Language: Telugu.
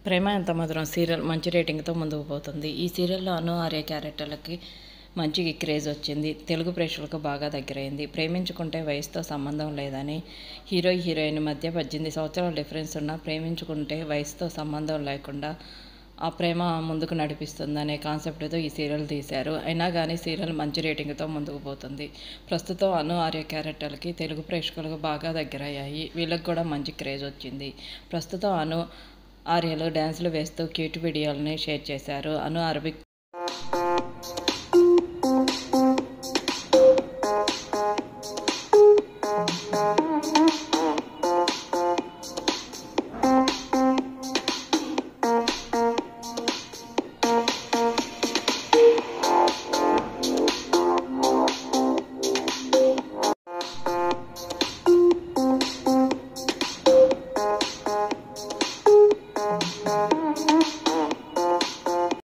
ప్రేమ ఎంత మధురం సీరియల్ మంచి రేటింగ్తో ముందుకు పోతుంది ఈ సీరియల్లో అను ఆర్య క్యారెక్టర్లకి మంచి క్రేజ్ వచ్చింది తెలుగు ప్రేక్షకులకు బాగా దగ్గరైంది ప్రేమించుకుంటే వయసుతో సంబంధం లేదని హీరో హీరోయిన్ మధ్య పద్దెనిమిది సంవత్సరాల డిఫరెన్స్ ఉన్నా ప్రేమించుకుంటే వయసుతో సంబంధం లేకుండా ఆ ప్రేమ ముందుకు నడిపిస్తుందనే కాన్సెప్ట్తో ఈ సీరియల్ తీశారు అయినా కానీ సీరియల్ మంచి రేటింగ్తో ముందుకు పోతుంది ప్రస్తుతం అను ఆర్య క్యారెక్టర్లకి తెలుగు ప్రేక్షకులకు బాగా దగ్గరయ్యాయి వీళ్ళకి కూడా మంచి క్రేజ్ వచ్చింది ప్రస్తుతం అను ఆర్యలు డ్యాన్సులు వేస్తూ క్యూట్ వీడియోలని షేర్ చేశారు అను అరబిక్